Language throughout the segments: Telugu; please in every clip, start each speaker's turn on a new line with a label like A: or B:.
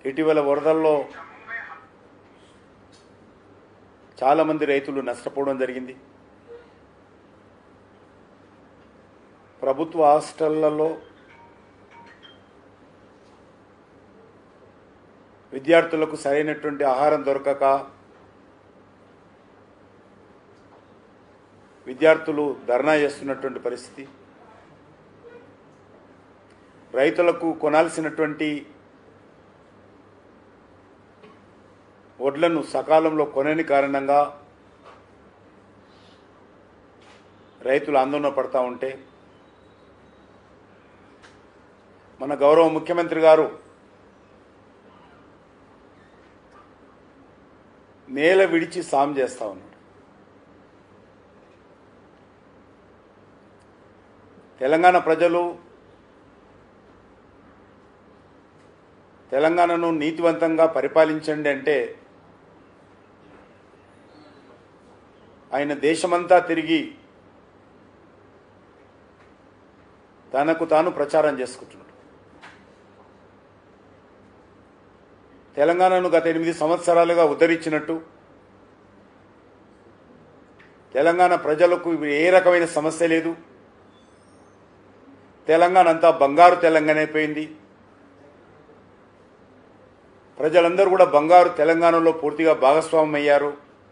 A: ఇటీవల వరదల్లో చాలామంది రైతులు నష్టపోవడం జరిగింది ప్రభుత్వ హాస్టళ్లలో విద్యార్థులకు సరైనటువంటి ఆహారం దొరకక విద్యార్థులు ధర్నా చేస్తున్నటువంటి పరిస్థితి రైతులకు కొనాల్సినటువంటి వడ్లను సకాలంలో కొనని కారణంగా రైతులు ఆందోళన పడతా ఉంటే మన గౌరవ ముఖ్యమంత్రి గారు నేల విడిచి సాం చేస్తా ఉన్నాడు తెలంగాణ ప్రజలు తెలంగాణను నీతివంతంగా పరిపాలించండి అంటే ఆయన దేశమంతా తిరిగి తనకు తాను ప్రచారం చేసుకుంటున్నాడు తెలంగాణను గత ఎనిమిది సంవత్సరాలుగా ఉద్ధరించినట్టు తెలంగాణ ప్రజలకు ఏ రకమైన సమస్య లేదు తెలంగాణ అంతా బంగారు తెలంగాణ అయిపోయింది ప్రజలందరూ కూడా బంగారు తెలంగాణలో పూర్తిగా భాగస్వామ్యం అయ్యారు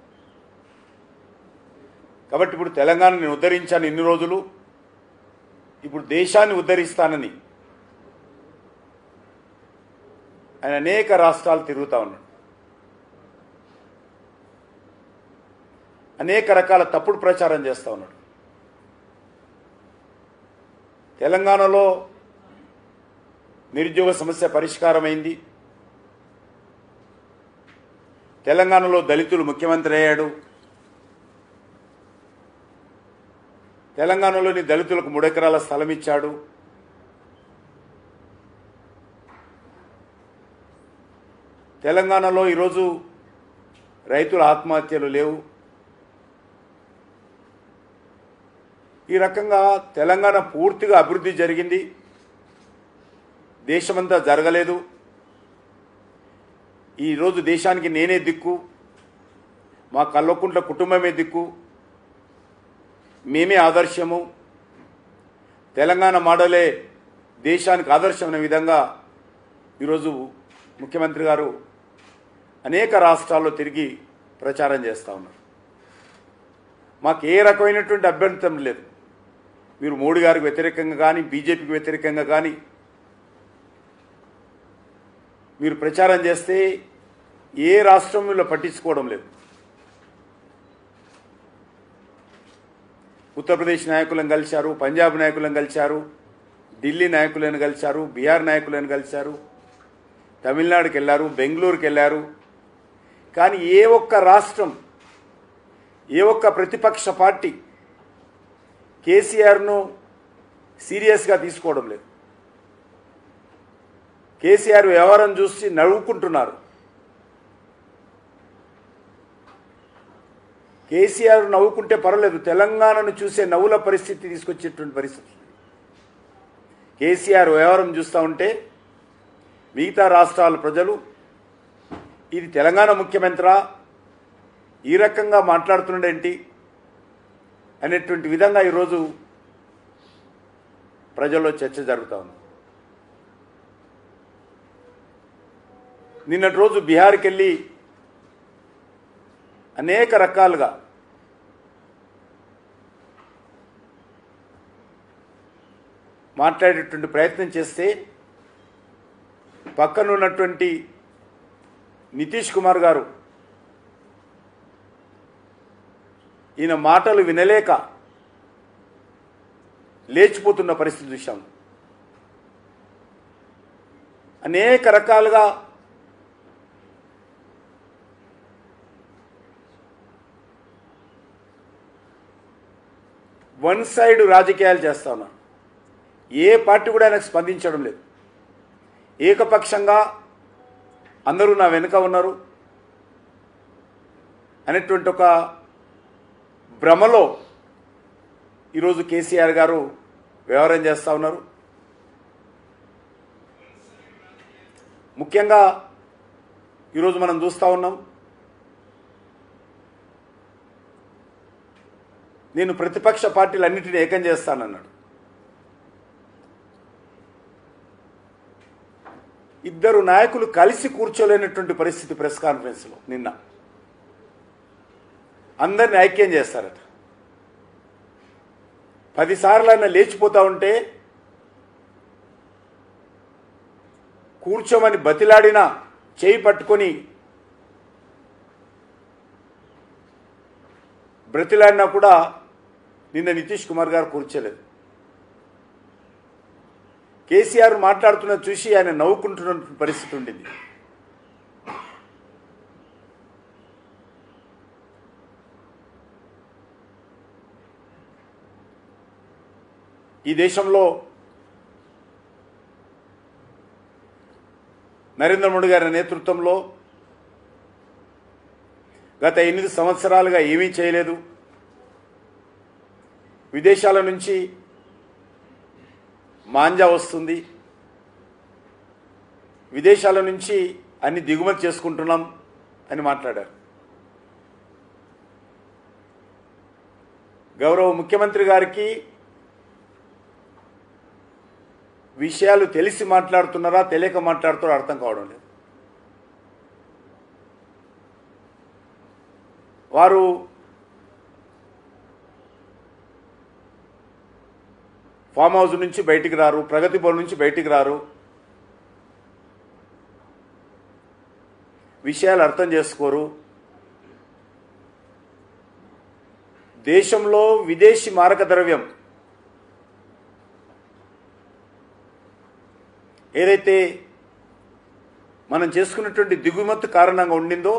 A: కాబట్టి ఇప్పుడు తెలంగాణ నేను ఉద్ధరించాను ఇన్ని రోజులు ఇప్పుడు దేశాన్ని ఉద్ధరిస్తానని ఆయన అనేక రాష్ట్రాలు తిరుగుతా ఉన్నాడు అనేక రకాల తప్పుడు ప్రచారం చేస్తూ ఉన్నాడు తెలంగాణలో నిరుద్యోగ సమస్య పరిష్కారమైంది తెలంగాణలో దళితులు ముఖ్యమంత్రి అయ్యాడు తెలంగాణలోని దళితులకు మూడెకరాల స్థలం ఇచ్చాడు తెలంగాణలో ఈరోజు రైతుల ఆత్మహత్యలు లేవు ఈ రకంగా తెలంగాణ పూర్తిగా అభివృద్ధి జరిగింది దేశమంతా జరగలేదు ఈరోజు దేశానికి నేనే దిక్కు మా కల్వకుంట్ల కుటుంబమే దిక్కు మేమే ఆదర్శము తెలంగాణ మోడలే దేశానికి ఆదర్శమైన విధంగా ఈరోజు ముఖ్యమంత్రి గారు అనేక రాష్ట్రాల్లో తిరిగి ప్రచారం చేస్తూ ఉన్నారు మాకు ఏ రకమైనటువంటి అభ్యంతరం లేదు మీరు మోడీ గారికి వ్యతిరేకంగా కానీ బీజేపీకి వ్యతిరేకంగా కానీ మీరు ప్రచారం చేస్తే ఏ రాష్ట్రం వీళ్ళు పట్టించుకోవడం లేదు ఉత్తరప్రదేశ్ నాయకులను కలిశారు పంజాబ్ నాయకులను కలిశారు ఢిల్లీ నాయకులను కలిశారు బీహార్ నాయకులను కలిశారు తమిళనాడుకి వెళ్ళారు బెంగళూరుకి వెళ్ళారు కానీ ఏ ఒక్క రాష్ట్రం ఏ ఒక్క ప్రతిపక్ష పార్టీ కేసీఆర్ను సీరియస్గా తీసుకోవడం లేదు కేసీఆర్ వ్యవహారం చూసి నవ్వుకుంటున్నారు కేసీఆర్ నవ్వుకుంటే పర్వాలేదు తెలంగాణను చూసే నవ్వుల పరిస్థితి తీసుకొచ్చేటువంటి పరిస్థితి కేసీఆర్ వ్యవహారం చూస్తూ ఉంటే మిగతా రాష్ట్రాల ప్రజలు ఇది తెలంగాణ ముఖ్యమంత్రా ఈ రకంగా మాట్లాడుతున్నాడేంటి అనేటువంటి విధంగా ఈరోజు ప్రజల్లో చర్చ జరుగుతూ ఉంది నిన్నటి రోజు బీహార్కి వెళ్ళి అనేక రకాలుగా మాట్లాడేటువంటి ప్రయత్నం చేస్తే పక్కనున్నటువంటి నితీష్ కుమార్ గారు ఈయన మాటలు వినలేక లేచిపోతున్న పరిస్థితి చూశాం అనేక రకాలుగా వన్ సైడ్ రాజకీయాలు చేస్తా ఉన్నారు ఏ పార్టీ కూడా ఆయనకు స్పందించడం లేదు ఏకపక్షంగా అందరూ నా వెనుక ఉన్నారు అనేటువంటి ఒక భ్రమలో ఈరోజు కేసీఆర్ గారు వ్యవహారం చేస్తూ ఉన్నారు ముఖ్యంగా ఈరోజు మనం చూస్తూ ఉన్నాం నేను ప్రతిపక్ష పార్టీలన్నింటినీ ఏకం చేస్తానన్నాడు ఇద్దరు నాయకులు కలిసి కూర్చోలేనటువంటి పరిస్థితి ప్రెస్ కాన్ఫరెన్స్లో నిన్న అందరిని ఐక్యం చేస్తారట పదిసార్లు ఆయన లేచిపోతా ఉంటే కూర్చోమని బతిలాడినా చేయి పట్టుకొని బ్రతిలాడినా కూడా నిన్న నితీష్ కుమార్ గారు కూర్చోలేదు కేసీఆర్ మాట్లాడుతున్న చూసి ఆయన నవ్వుకుంటున్న పరిస్థితి ఉండింది ఈ దేశంలో నరేంద్ర మోడీ గారి నేతృత్వంలో గత ఎనిమిది సంవత్సరాలుగా ఏమీ చేయలేదు విదేశాల నుంచి మాంజా వస్తుంది విదేశాల నుంచి అన్ని దిగుమతి చేసుకుంటున్నాం అని మాట్లాడారు గౌరవ ముఖ్యమంత్రి గారికి విషయాలు తెలిసి మాట్లాడుతున్నారా తెలియక మాట్లాడుతున్నారో అర్థం కావడం లేదు వారు ఫామ్ హౌస్ నుంచి బయటికి రారు ప్రగతి భవన్ నుంచి బయటికి రారు విషయాలు అర్థం చేసుకోరు దేశంలో విదేశీ మారక ద్రవ్యం ఏదైతే మనం చేసుకున్నటువంటి దిగుమతి కారణంగా ఉండిందో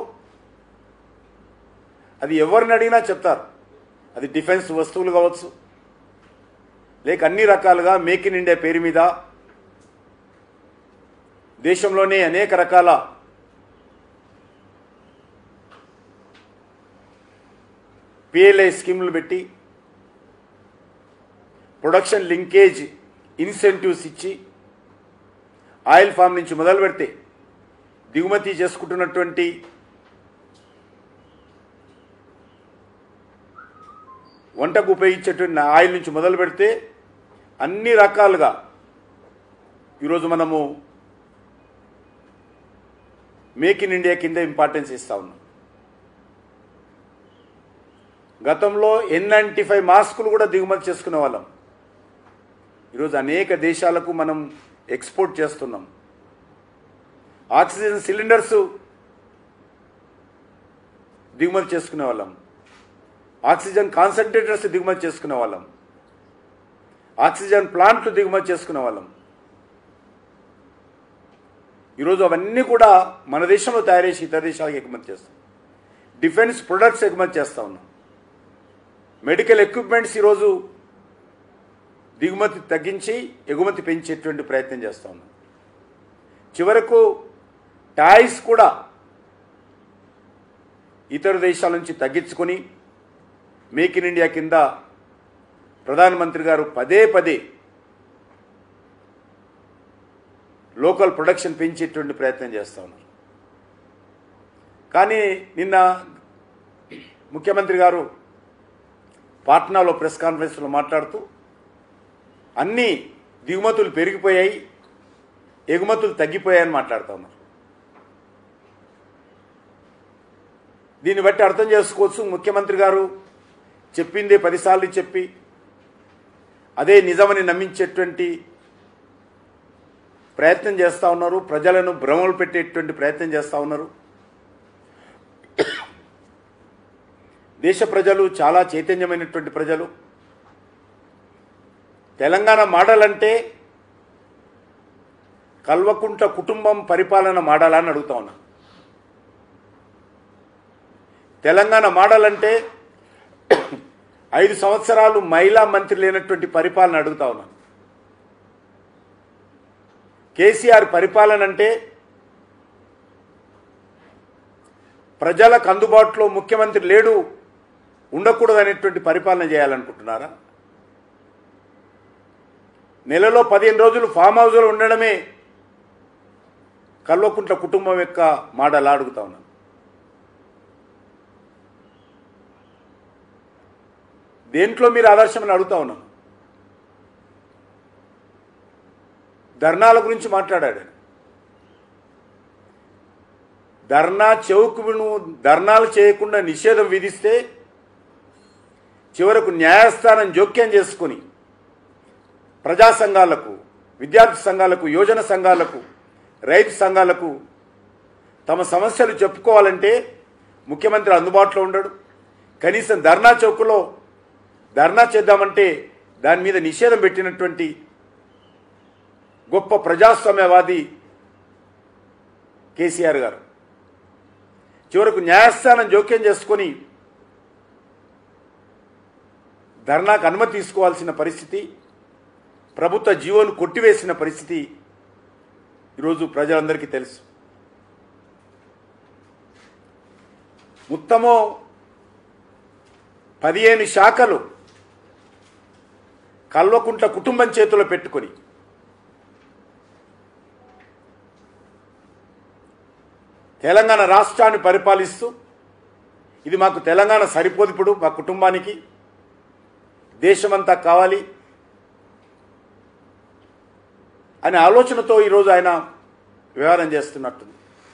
A: అది ఎవరిని అడిగినా చెప్తారు అది డిఫెన్స్ వస్తువులు కావచ్చు లేక అన్ని రకాలుగా మేక్ ఇన్ ఇండియా పేరు మీద దేశంలోనే అనేక రకాల పిఎల్ఐ స్కీములు పెట్టి ప్రొడక్షన్ లింకేజ్ ఇన్సెంటివ్స్ ఇచ్చి ఆయిల్ ఫామ్ నుంచి మొదలు పెడితే దిగుమతి చేసుకుంటున్నటువంటి వంటకు ఉపయోగించేటువంటి ఆయిల్ నుంచి మొదలు పెడితే అన్ని రకాలుగా ఈరోజు మనము మేక్ ఇన్ ఇండియా కింద ఇంపార్టెన్స్ ఇస్తా ఉన్నాం గతంలో ఎన్ నైంటీ ఫైవ్ మాస్కులు కూడా దిగుమతి చేసుకునే వాళ్ళం ఈరోజు అనేక దేశాలకు మనం ఎక్స్పోర్ట్ చేస్తున్నాం ఆక్సిజన్ సిలిండర్స్ దిగుమతి చేసుకునే వాళ్ళం ఆక్సిజన్ కాన్సన్ట్రేటర్స్ దిగుమతి చేసుకునే వాళ్ళం ఆక్సిజన్ ప్లాంట్లు దిగుమతి చేసుకునే వాళ్ళం ఈరోజు అవన్నీ కూడా మన దేశంలో తయారు చేసి ఇతర దేశాలకు ఎగుమతి చేస్తాం డిఫెన్స్ ప్రొడక్ట్స్ ఎగుమతి చేస్తా ఉన్నాం మెడికల్ ఎక్విప్మెంట్స్ ఈరోజు దిగుమతి తగ్గించి ఎగుమతి పెంచేటువంటి ప్రయత్నం చేస్తా ఉన్నాం చివరకు టాయ్స్ కూడా ఇతర దేశాల నుంచి తగ్గించుకొని మేక్ ఇన్ ఇండియా కింద ప్రధానమంత్రి గారు పదే పదే లోకల్ ప్రొడక్షన్ పెంచేటువంటి ప్రయత్నం చేస్తూ ఉన్నారు కానీ నిన్న ముఖ్యమంత్రి గారు పాట్నాలో ప్రెస్ కాన్ఫరెన్స్లో మాట్లాడుతూ అన్ని దిగుమతులు పెరిగిపోయాయి ఎగుమతులు తగ్గిపోయాయని మాట్లాడుతూ ఉన్నారు దీన్ని బట్టి అర్థం చేసుకోవచ్చు ముఖ్యమంత్రి గారు చెప్పిందే పదిసార్లు చెప్పి అదే నిజమని నమ్మించేటువంటి ప్రయత్నం చేస్తూ ఉన్నారు ప్రజలను భ్రమలు పెట్టేటువంటి ప్రయత్నం చేస్తూ ఉన్నారు దేశ ప్రజలు చాలా చైతన్యమైనటువంటి ప్రజలు తెలంగాణ మోడల్ అంటే కల్వకుంట్ల కుటుంబం పరిపాలన మోడల్ అని అడుగుతా ఉన్నా తెలంగాణ మోడల్ అంటే ఐదు సంవత్సరాలు మహిళా మంత్రి లేనటువంటి పరిపాలన అడుగుతా ఉన్నాను కేసీఆర్ పరిపాలన అంటే ప్రజలకు అందుబాటులో ముఖ్యమంత్రి లేడు ఉండకూడదు అనేటువంటి పరిపాలన చేయాలనుకుంటున్నారా నెలలో పదిహేను రోజులు ఫామ్ హౌస్లో ఉండడమే కల్వకుంట్ల కుటుంబం యొక్క మాటలు అడుగుతా ఉన్నాను దేంట్లో మీరు ఆదర్శమని అడుగుతా ఉన్నాను ధర్నాల గురించి మాట్లాడాడు ఆయన. ధర్నా చౌకును ధర్నాలు చేయకుండా నిషేధం విధిస్తే చివరకు న్యాయస్థానం జోక్యం చేసుకుని ప్రజా సంఘాలకు విద్యార్థి సంఘాలకు యోజన సంఘాలకు రైతు సంఘాలకు తమ సమస్యలు చెప్పుకోవాలంటే ముఖ్యమంత్రి అందుబాటులో ఉండడు కనీసం ధర్నా చౌకులో ధర్నా చేద్దామంటే దాని మీద నిషేధం పెట్టినటువంటి గొప్ప ప్రజాస్వామ్యవాది కేసీఆర్ గారు చివరకు న్యాయస్థానం జోక్యం చేసుకొని ధర్నాకు అనుమతి తీసుకోవాల్సిన పరిస్థితి ప్రభుత్వ జీవోను కొట్టివేసిన పరిస్థితి ఈరోజు ప్రజలందరికీ తెలుసు మొత్తము పదిహేను శాఖలు కల్వకుంట్ల కుటుంబం చేతిలో పెట్టుకొని తెలంగాణ రాష్ట్రాన్ని పరిపాలిస్తూ ఇది మాకు తెలంగాణ సరిపోదు ఇప్పుడు మా కుటుంబానికి దేశమంతా కావాలి అనే ఆలోచనతో ఈరోజు ఆయన వ్యవహారం చేస్తున్నట్టుంది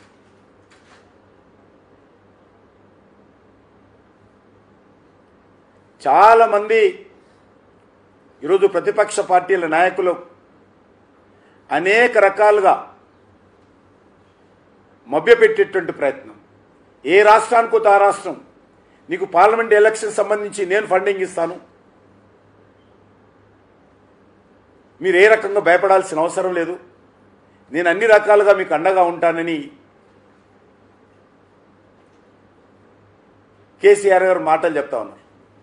A: చాలామంది ఈరోజు ప్రతిపక్ష పార్టీల నాయకులు అనేక రకాలుగా మభ్యపెట్టేటువంటి ప్రయత్నం ఏ రాష్ట్రానికో ఆ రాష్ట్రం నీకు పార్లమెంట్ ఎలక్షన్ సంబంధించి నేను ఫండింగ్ ఇస్తాను మీరు ఏ రకంగా భయపడాల్సిన అవసరం లేదు నేను అన్ని రకాలుగా మీకు అండగా ఉంటానని కేసీఆర్ గారు మాటలు చెప్తా ఉన్నారు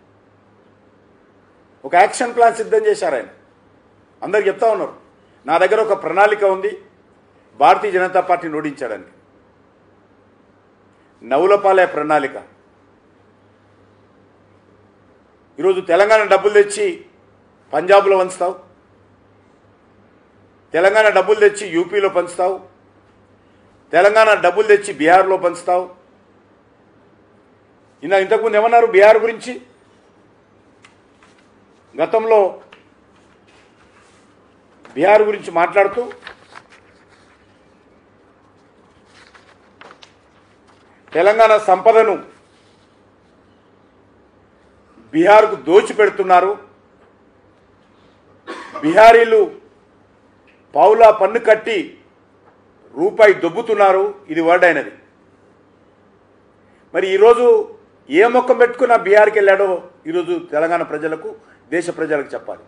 A: ఒక యాక్షన్ ప్లాన్ సిద్ధం చేశారు ఆయన అందరికి చెప్తా ఉన్నారు నా దగ్గర ఒక ప్రణాళిక ఉంది భారతీయ జనతా పార్టీని ఓడించడానికి నవులపాలే ప్రణాళిక ఈరోజు తెలంగాణ డబ్బులు తెచ్చి పంజాబ్లో వంచుతావు తెలంగాణ డబ్బులు తెచ్చి యూపీలో పంచుతావు తెలంగాణ డబ్బులు తెచ్చి బీహార్లో పంచుతావు ఇంత ఇంతకుముందు ఏమన్నారు బీహార్ గురించి గతంలో బీహార్ గురించి మాట్లాడుతూ తెలంగాణ సంపదను బీహార్కు దోచిపెడుతున్నారు బీహారీలు పావులా పన్ను కట్టి రూపాయి దొబ్బుతున్నారు ఇది వర్డ్ అయినది మరి ఈరోజు ఏ మొక్కం పెట్టుకున్న బీహార్కి వెళ్ళాడో ఈరోజు తెలంగాణ ప్రజలకు దేశ ప్రజలకు చెప్పాలి